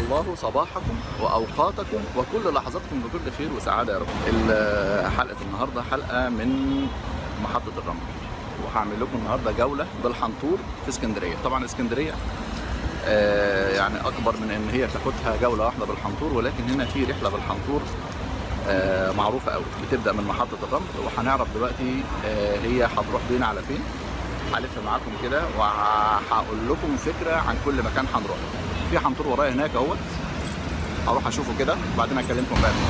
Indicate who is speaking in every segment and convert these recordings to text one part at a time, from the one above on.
Speaker 1: الله صباحكم واوقاتكم وكل لحظاتكم بكل خير وسعاده يا رب. ال- حلقه النهارده حلقه من محطه الرمل وهعمل لكم النهارده جوله بالحنطور في اسكندريه، طبعا اسكندريه آه، يعني اكبر من ان هي تاخدها جوله واحده بالحنطور ولكن هنا في رحله بالحنطور آه، معروفه قوي بتبدا من محطه الرمل وهنعرف دلوقتي آه، هي هتروح بينا على فين هلف معاكم كده وهقول لكم فكره عن كل مكان هنروح في حنطور ورايا هناك اهوت هروح اشوفه كده وبعدين اكلمكم بقى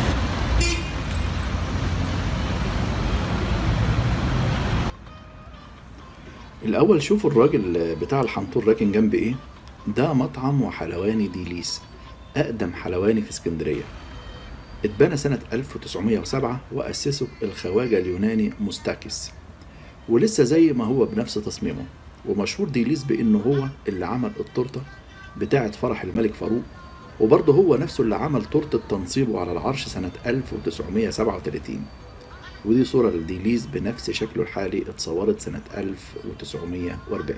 Speaker 1: الاول شوفوا الراجل بتاع الحنطور راكن جنب ايه ده مطعم وحلواني ديليس اقدم حلواني في اسكندريه اتبنى سنة 1907 وأسسه الخواجة اليوناني مستاكس ولسه زي ما هو بنفس تصميمه ومشهور ديليس بأنه هو اللي عمل التورتة بتاعة فرح الملك فاروق وبرضه هو نفسه اللي عمل تورتة تنصيبه على العرش سنة 1937 ودي صورة لديليس بنفس شكله الحالي اتصورت سنة 1940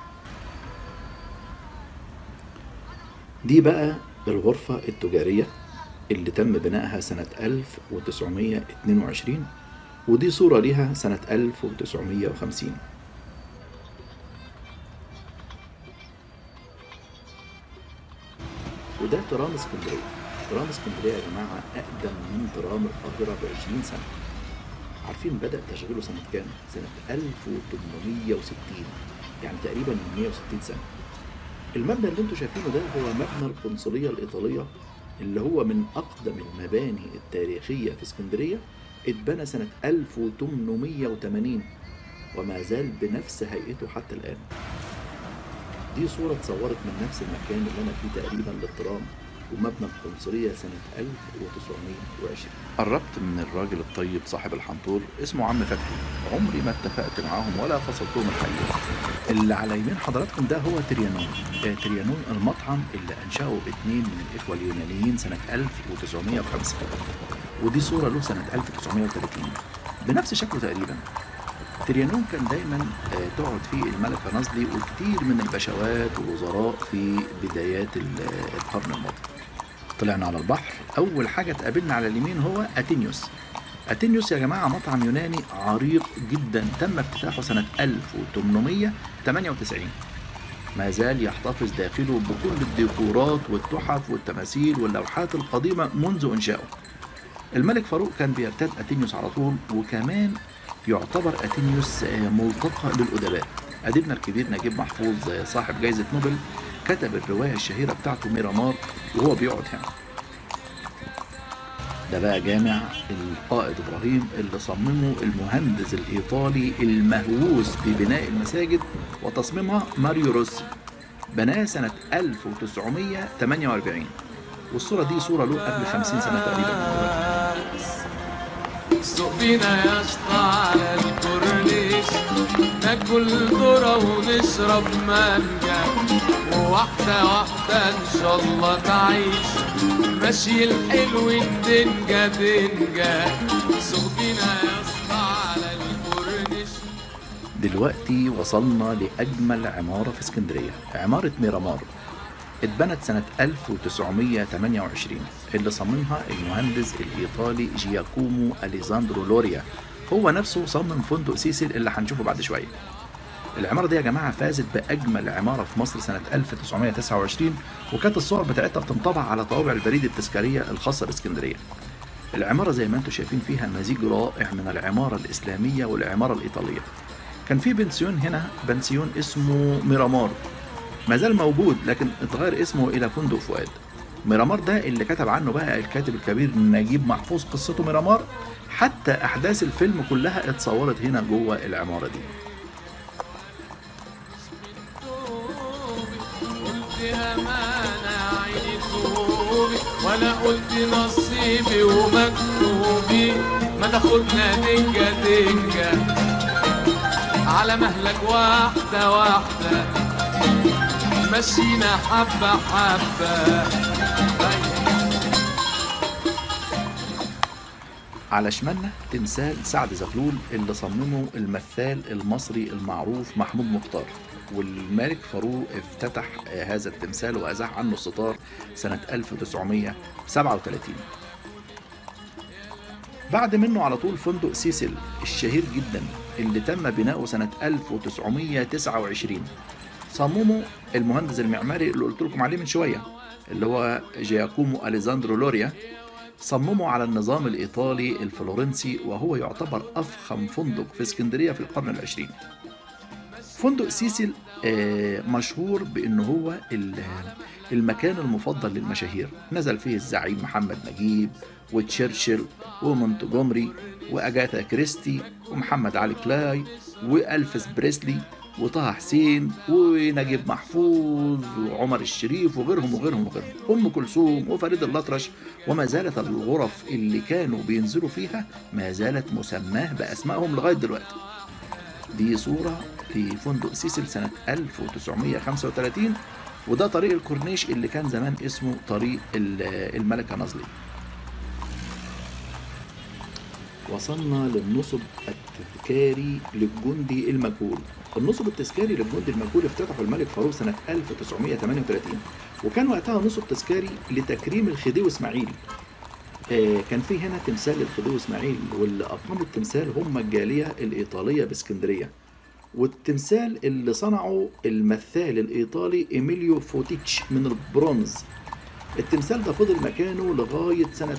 Speaker 1: دي بقى الغرفة التجارية اللي تم بنائها سنة 1922 ودي صورة ليها سنة 1950 وده ترام اسكندرية ترام اسكندرية يا جماعة أقدم من ترام القاهرة ب 20 سنة عارفين بدأ تشغيله سنة كام؟ سنة 1860 يعني تقريبا من 160 سنة المبنى اللي انتوا شايفينه ده هو مبنى القنصلية الإيطالية اللي هو من أقدم المباني التاريخية في اسكندرية اتبنى سنة 1880 وما زال بنفس هيئته حتى الآن دي صورة اتصورت من نفس المكان اللي أنا فيه تقريبا للترام ومبنى القنصلية سنة 1920 قربت من الراجل الطيب صاحب الحنطور اسمه عم فتحي عمري ما اتفقت معاهم ولا فصلتهم الحقيقة اللي على يمين حضراتكم ده هو تريانون آه، تريانون المطعم اللي أنشأه اتنين من الإخوة اليونانيين سنة 1905 ودي صورة له سنة 1930 بنفس شكله تقريبا تريانون كان دايما آه، تقعد فيه الملكة نازلي وكتير من البشوات والوزراء في بدايات ال- آه، القرن الماضي طلعنا على البحر أول حاجة اتقابلنا على اليمين هو أتينيوس أتينيوس يا جماعة مطعم يوناني عريق جدا تم افتتاحه سنة 1898 ما زال يحتفظ داخله بكل الديكورات والتحف والتماثيل واللوحات القديمة منذ إنشائه الملك فاروق كان بيرتاد أتينيوس على طول وكمان يعتبر أتينيوس آه، ملتقى للأدباء أديبنا الكبير نجيب محفوظ آه، صاحب جائزة نوبل كتب الرواية الشهيرة بتاعته ميرامار وهو بيقعد هنا ده بقى جامع القائد إبراهيم اللي صممه المهندس الإيطالي المهووس ببناء المساجد وتصميمها ماريو روسي بناه سنة 1948 والصورة دي صورة له قبل 50 سنة تقريبا من دلوقتي.
Speaker 2: سوق بينا يا اسطى على الكورنيش ناكل ذرة ونشرب مانجا وواحدة واحدة ان شاء الله تعيش ماشي الحلو دنجا دنجا سوق بينا يا اسطى على الكورنيش
Speaker 1: دلوقتي وصلنا لأجمل عمارة في اسكندرية عمارة ميرامار اتبنت سنة 1928 اللي صممها المهندس الإيطالي جياكومو أليزاندرو لوريا هو نفسه صمم فندق سيسل اللي هنشوفه بعد شوية العمارة دي يا جماعة فازت بأجمل عمارة في مصر سنة 1929 وكانت الصور بتاعتها بتنطبع على طوابع البريد التذكارية الخاصة باسكندرية العمارة زي ما انتم شايفين فيها مزيج رائع من العمارة الإسلامية والعمارة الإيطالية كان في بنسيون هنا بنسيون اسمه ميرامار ما زال موجود لكن اتغير اسمه إلى فندق فؤاد ميرامار ده اللي كتب عنه بقى الكاتب الكبير نجيب محفوظ قصته ميرامار حتى أحداث الفيلم كلها اتصورت هنا جوه العمارة دي
Speaker 2: قلت امانه عيني توبي وانا قلت نصيبي ومكتوبي ما تاخدنا دنجا دنجا على مهلك واحده واحده مشينا حبه حبه
Speaker 1: على شمالنا تمثال سعد زغلول اللي صممه المثال المصري المعروف محمود مختار والملك فاروق افتتح آه، هذا التمثال وأزاح عنه الستار سنة 1937 بعد منه على طول فندق سيسل الشهير جدا اللي تم بناؤه سنة 1929 صممه المهندس المعماري اللي قلت لكم عليه من شوية اللي هو جياكومو أليزاندرو لوريا صممه على النظام الإيطالي الفلورنسي وهو يعتبر أفخم فندق في اسكندرية في القرن العشرين فندق سيسل آه، مشهور بأنه هو ال- المكان المفضل للمشاهير نزل فيه الزعيم محمد نجيب وتشرشل ومونتجومري وأجاثا كريستي ومحمد علي كلاي وألفس بريسلي وطه حسين ونجيب محفوظ وعمر الشريف وغيرهم وغيرهم وغيرهم أم كلثوم وفريد الأطرش وما زالت الغرف اللي كانوا بينزلوا فيها ما زالت مسماه بأسمائهم لغاية دلوقتي دي صورة لفندق سيسل سنة 1935 وده طريق الكورنيش اللي كان زمان اسمه طريق ال- الملكة نازلي وصلنا للنصب التذكاري للجندي المجهول النصب التذكاري للجندي المجهول افتتحه الملك فاروق سنة 1938 وكان وقتها نصب تذكاري لتكريم الخديوي اسماعيل آه، كان في هنا تمثال للخديوي اسماعيل واللي اقاموا التمثال هم الجاليه الايطاليه باسكندريه والتمثال اللي صنعه المثال الايطالي ايميليو فوتيتش من البرونز التمثال ده فضل مكانه لغايه سنه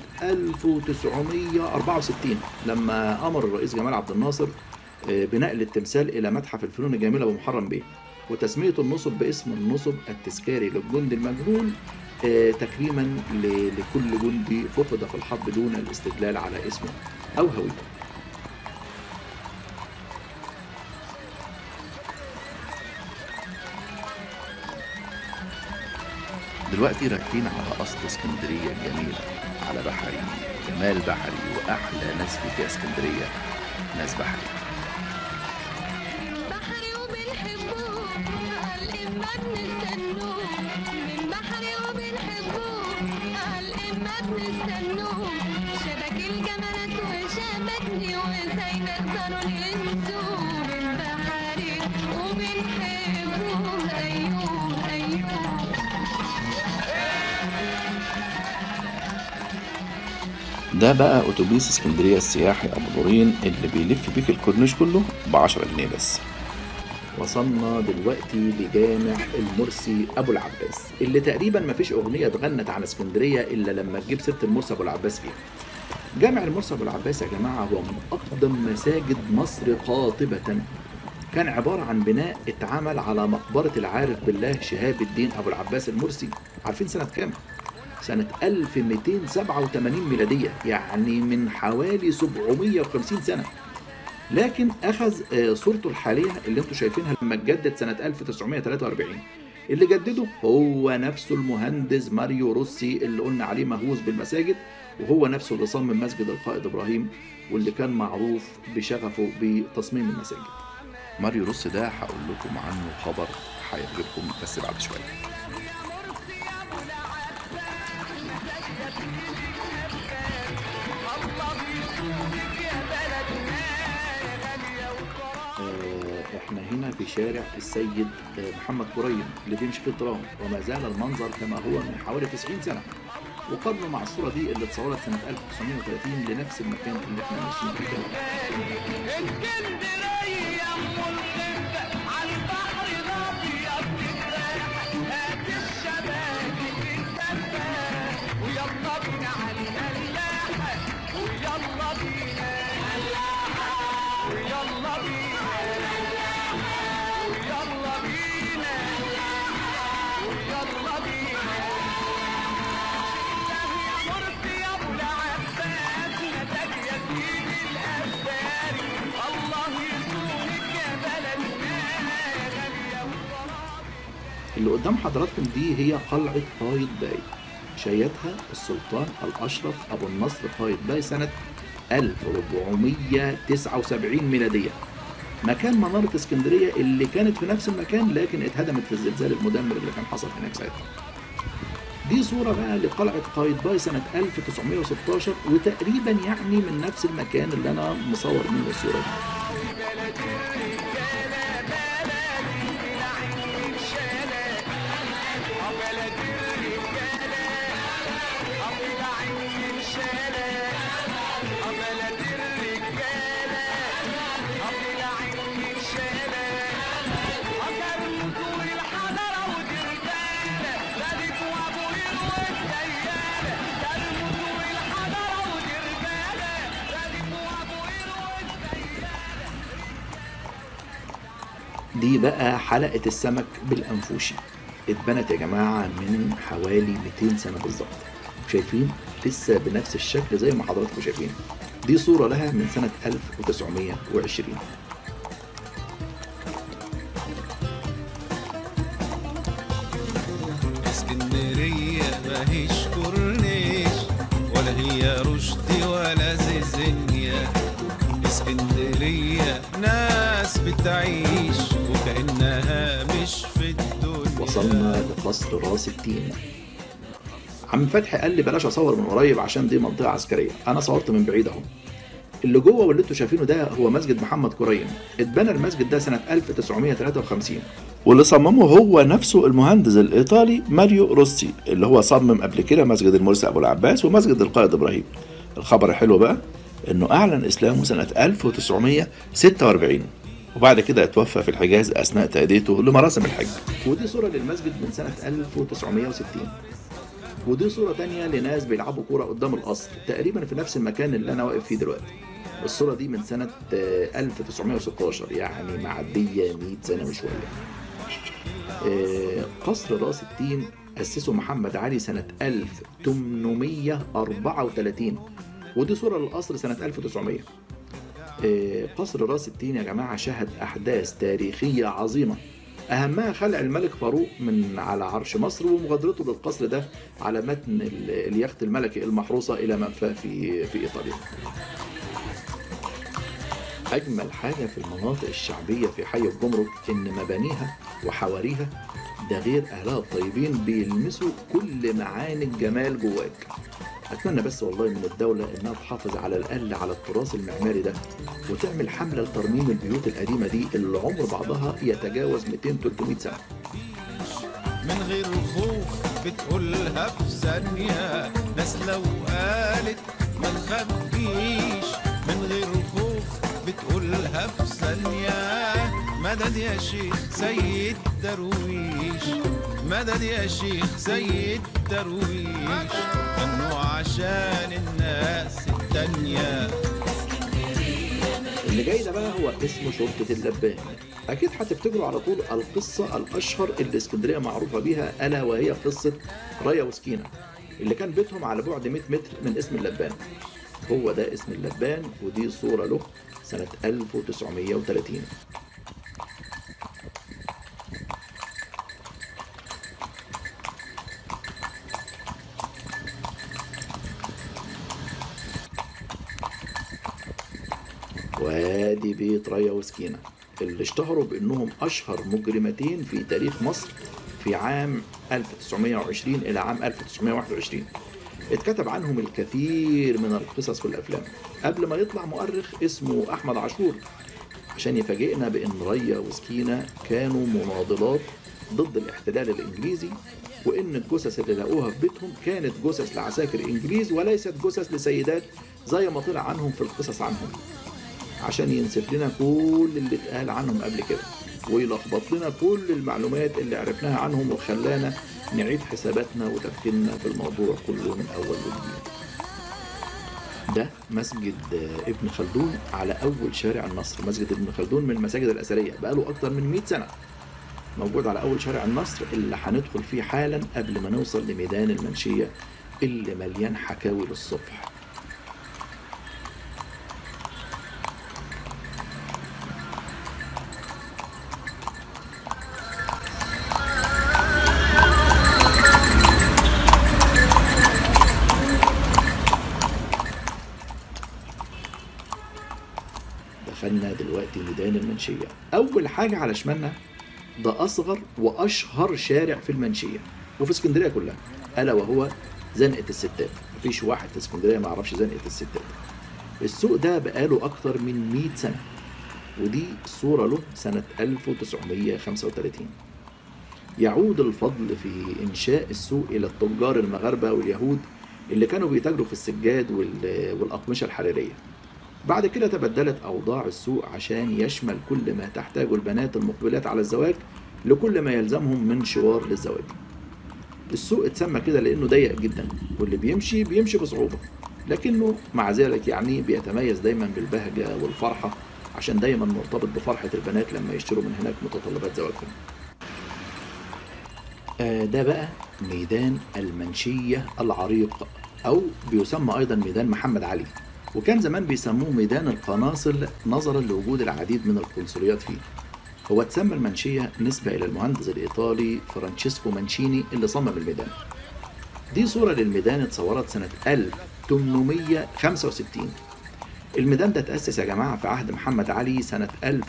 Speaker 1: 1964 لما امر الرئيس جمال عبد الناصر آه، بنقل التمثال الى متحف الفنون الجميله بمحرم بيه وتسميه النصب باسم النصب التذكاري للجندي المجهول آه، تكريما ل- لكل جندي فقد في الحرب دون الاستدلال على اسمه او هويته دلوقتي رايحين على قصر اسكندريه الجميله على بحري جمال بحري واحلى ناس في اسكندريه ناس بحري
Speaker 3: بحري وبنحبه الإما بنستنوه من بحري وبنحبه الإما بنستنوه شبك الجمرات وشبكني وازاي نقدروا ننسوه من بحري وبنحبه أيوه أيوه
Speaker 1: ده بقى اتوبيس اسكندريه السياحي ابو دورين اللي بيلف بيك الكورنيش كله ب 10 جنيه بس وصلنا دلوقتي لجامع المرسي ابو العباس اللي تقريبا ما فيش اغنيه اتغنت عن اسكندريه الا لما تجيب سيره المرسي ابو العباس فيها جامع المرسي ابو العباس يا جماعه هو من اقدم مساجد مصر قاطبه كان عبارة عن بناء اتعمل على مقبرة العارف بالله شهاب الدين أبو العباس المرسي عارفين سنة كام؟ سنة 1287 ميلادية يعني من حوالي 750 سنة لكن أخذ آه، صورته الحالية اللي انتم شايفينها لما اتجدد سنة 1943 اللي جدده هو نفسه المهندس ماريو روسي اللي قلنا عليه مهووس بالمساجد وهو نفسه اللي صمم مسجد القائد إبراهيم واللي كان معروف بشغفه بتصميم المساجد ماريو روسي ده هقول لكم عنه خبر هيعجبكم بس بعد شويه آه، احنا هنا في شارع السيد آه، محمد قريب اللي بيمشي في الترام وما زال المنظر كما هو من حوالي 90 سنه وقارنه مع الصوره دي اللي اتصورت سنه 1930 لنفس المكان اللي احنا ماشيين فيه دلوقتي.
Speaker 2: اسكندرية ملحمة عالبحر الأبيض تتراح هات الشبابيك الدبابة ويلا بينا على الملاحة ويلا بينا ويلا بينا ويلا بينا ويلا بينا يا مرسي يا ابو العباس ندك يا سيدي الأبداري الله يسونك يا بلدنا غالية وطراب
Speaker 1: اللي قدام حضراتكم دي هي قلعة قايد باي شيدها السلطان الأشرف أبو النصر قايد باي سنة 1479 ميلادية مكان منارة اسكندرية اللي كانت في نفس المكان لكن اتهدمت في الزلزال المدمر اللي كان حصل هناك ساعتها دي صورة بقى لقلعة قايتباي سنة 1916 وتقريبا يعني من نفس المكان اللي أنا مصور منه الصورة دي دي بقى حلقة السمك بالأنفوشي اتبنت يا جماعة من حوالي 200 سنة بالظبط شايفين لسه بنفس الشكل زي ما حضراتكم شايفين دي صورة لها من سنة 1920
Speaker 4: اسكندرية ماهيش كورنيش ولا هي رشدي ولا زيزينيا اسكندرية ناس بتعيش وكأنها مش في الدنيا
Speaker 1: وصلنا لقصر راس التين عم فتحي قال لي بلاش اصور من قريب عشان دي منطقه عسكريه انا صورت من بعيد اهو اللي جوه واللي انتوا شايفينه ده هو مسجد محمد كريم اتبنى المسجد ده سنه 1953 واللي صممه هو نفسه المهندس الايطالي ماريو روسي اللي هو صمم قبل كده مسجد المرسي ابو العباس ومسجد القائد ابراهيم الخبر الحلو بقى انه اعلن اسلامه سنه 1946 وبعد كده اتوفى في الحجاز اثناء تاديته لمراسم الحج ودي صوره للمسجد من سنه 1960 ودي صورة تانية لناس بيلعبوا كورة قدام القصر تقريبا في نفس المكان اللي أنا واقف فيه دلوقتي الصورة دي من سنة آه، 1916 يعني معدية 100 سنة وشوية آه، قصر راس التين أسسه محمد علي سنة 1834 ودي صورة للقصر سنة 1900 آه، قصر راس التين يا جماعة شهد أحداث تاريخية عظيمة أهمها خلع الملك فاروق من على عرش مصر ومغادرته للقصر ده على متن ال- اليخت الملكي المحروسة إلى منفاه في في إيطاليا. أجمل حاجة في المناطق الشعبية في حي الجمرك إن مبانيها وحواريها ده غير أهلها الطيبين بيلمسوا كل معاني الجمال جواك. أتمنى بس والله من الدولة إنها تحافظ على الأقل على التراث المعماري ده وتعمل حملة لترميم البيوت القديمة دي اللي عمر بعضها يتجاوز 200 300 سنة.
Speaker 4: من غير خوف بتقولها في ثانية ناس لو قالت ما نخبيش من غير خوف بتقولها في ثانية مدد يا شيخ سيد درويش مدد يا شيخ سيد درويش غنوا عشان الناس التانية
Speaker 1: اللي جاي ده بقى هو اسمه شرطة اللبان أكيد هتفتكروا على طول القصة الأشهر اللي اسكندرية معروفة بيها ألا وهي قصة رايا وسكينة اللي كان بيتهم على بعد 100 متر من اسم اللبان هو ده اسم اللبان ودي صورة له سنة 1930 وادي بيت رايا وسكينة اللي اشتهروا بانهم اشهر مجرمتين في تاريخ مصر في عام 1920 الى عام 1921 اتكتب عنهم الكثير من القصص والافلام قبل ما يطلع مؤرخ اسمه احمد عاشور عشان يفاجئنا بان ريا وسكينة كانوا مناضلات ضد الاحتلال الانجليزي وان الجثث اللي لقوها في بيتهم كانت جثث لعساكر انجليز وليست جثث لسيدات زي ما طلع عنهم في القصص عنهم عشان ينسف لنا كل اللي اتقال عنهم قبل كده ويلخبط لنا كل المعلومات اللي عرفناها عنهم وخلانا نعيد حساباتنا وتفكيرنا في الموضوع كله من اول وجديد ده مسجد آه، ابن خلدون على اول شارع النصر مسجد ابن خلدون من المساجد الاثريه بقاله اكتر من 100 سنه موجود على اول شارع النصر اللي هندخل فيه حالا قبل ما نوصل لميدان المنشيه اللي مليان حكاوي للصبح دخلنا دلوقتي ميدان المنشية أول حاجة على شمالنا ده أصغر وأشهر شارع في المنشية وفي اسكندرية كلها ألا وهو زنقة الستات مفيش واحد في اسكندرية ما يعرفش زنقة الستات السوق ده بقاله أكتر من 100 سنة ودي صورة له سنة 1935 يعود الفضل في إنشاء السوق إلى التجار المغاربة واليهود اللي كانوا بيتاجروا في السجاد وال- والأقمشة الحريرية بعد كده تبدلت أوضاع السوق عشان يشمل كل ما تحتاجه البنات المقبلات على الزواج لكل ما يلزمهم من شوار للزواج السوق اتسمى كده لأنه ضيق جدا واللي بيمشي بيمشي بصعوبة لكنه مع ذلك يعني بيتميز دايما بالبهجة والفرحة عشان دايما مرتبط بفرحة البنات لما يشتروا من هناك متطلبات زواجهم آه، ده بقى ميدان المنشية العريق أو بيسمى أيضا ميدان محمد علي وكان زمان بيسموه ميدان القناصل نظرا لوجود العديد من القنصليات فيه هو اتسمى المنشية نسبة إلى المهندس الإيطالي فرانشيسكو مانشيني اللي صمم الميدان دي صورة للميدان اتصورت سنة 1865 الميدان ده تأسس يا جماعة في عهد محمد علي سنة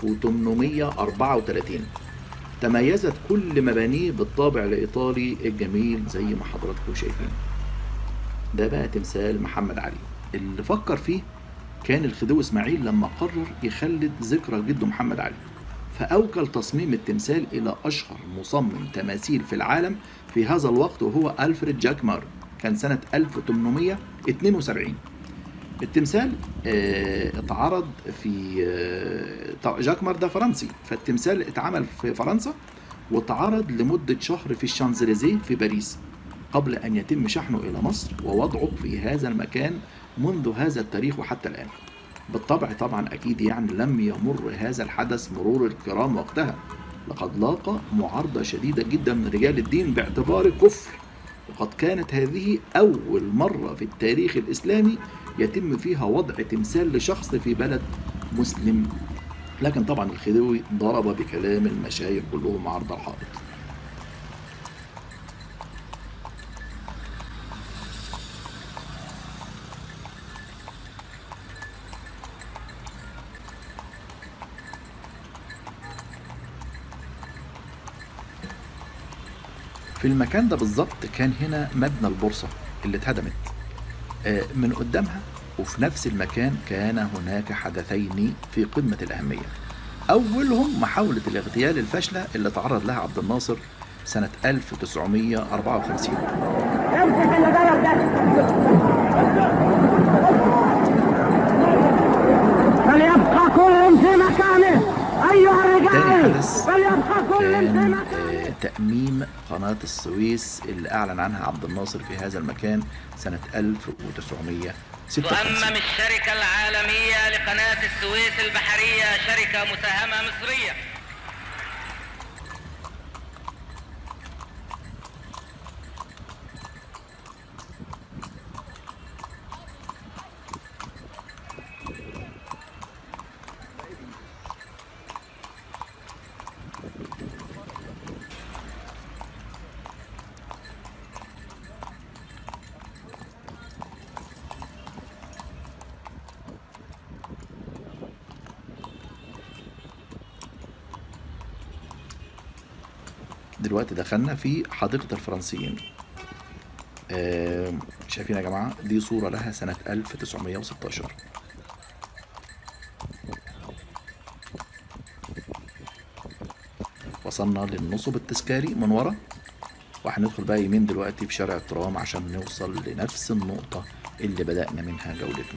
Speaker 1: 1834 تميزت كل مبانيه بالطابع الإيطالي الجميل زي ما حضراتكم شايفين ده بقى تمثال محمد علي اللي فكر فيه كان الخديوي إسماعيل لما قرر يخلد ذكرى جده محمد علي فأوكل تصميم التمثال إلى أشهر مصمم تماثيل في العالم في هذا الوقت وهو ألفريد جاكمار كان سنة 1872 التمثال آه، اتعرض في آه، طبعا جاكمار ده فرنسي فالتمثال اتعمل في فرنسا واتعرض لمدة شهر في الشانزليزيه في باريس قبل أن يتم شحنه إلى مصر ووضعه في هذا المكان منذ هذا التاريخ وحتى الآن بالطبع طبعا أكيد يعني لم يمر هذا الحدث مرور الكرام وقتها لقد لاقى معارضة شديدة جدا من رجال الدين باعتباره كفر وقد كانت هذه أول مرة في التاريخ الإسلامي يتم فيها وضع تمثال لشخص في بلد مسلم لكن طبعا الخديوي ضرب بكلام المشايخ كلهم عرض الحائط في المكان ده بالظبط كان هنا مبنى البورصة اللي اتهدمت آه، من قدامها وفي نفس المكان كان هناك حدثين في قمة الأهمية أولهم محاولة الاغتيال الفاشلة اللي تعرض لها عبد الناصر سنة 1954
Speaker 5: فليبقى كل في مكانه أيها
Speaker 1: تاني
Speaker 5: الرجال
Speaker 1: حدث
Speaker 5: فليبقى كل في
Speaker 1: كان
Speaker 5: مكانه
Speaker 1: آه، تأميم قناة السويس اللي أعلن عنها عبد الناصر في هذا المكان سنة 1956
Speaker 6: تؤمم الشركة العالمية لقناة السويس البحرية شركة مساهمة مصرية
Speaker 1: دلوقتي دخلنا في حديقة الفرنسيين آه، شايفين يا جماعة دي صورة لها سنة 1916 وصلنا للنصب التذكاري من ورا وهندخل بقى يمين دلوقتي في شارع الترام عشان نوصل لنفس النقطة اللي بدأنا منها جولتنا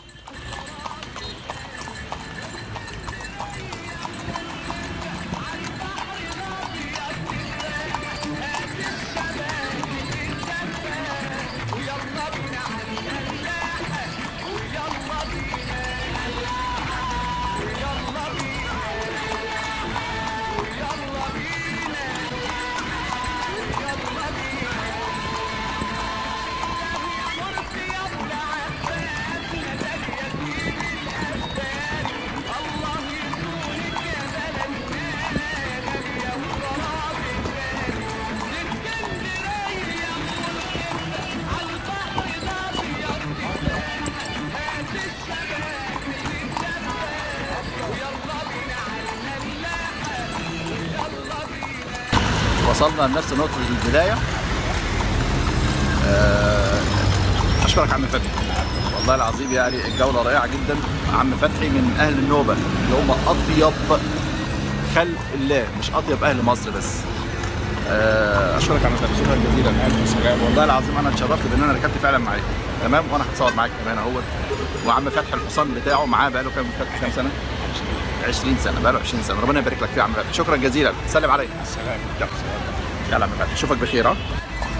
Speaker 1: وصلنا لنفس نقطة البداية آه، أشكرك عم فتحي والله العظيم يعني الجولة رائعة جدا عم فتحي من أهل النوبة اللي هم أطيب خلق الله مش أطيب أهل مصر بس آه، أشكرك عم فتحي شكرا جزيلا ألف سلام والله العظيم أنا اتشرفت بإن أنا ركبت فعلا معاك تمام وأنا هتصور معاك كمان أهوت وعم فتحي الحصان بتاعه معاه بقاله كام فتحي كام سنة؟ 20 سنة بقاله 20 سنة ربنا يبارك لك فيه يا عم فتحي شكرا جزيلا سلم عليك
Speaker 7: سلام
Speaker 1: يلا يلا يا عم فتحي اشوفك بخير ها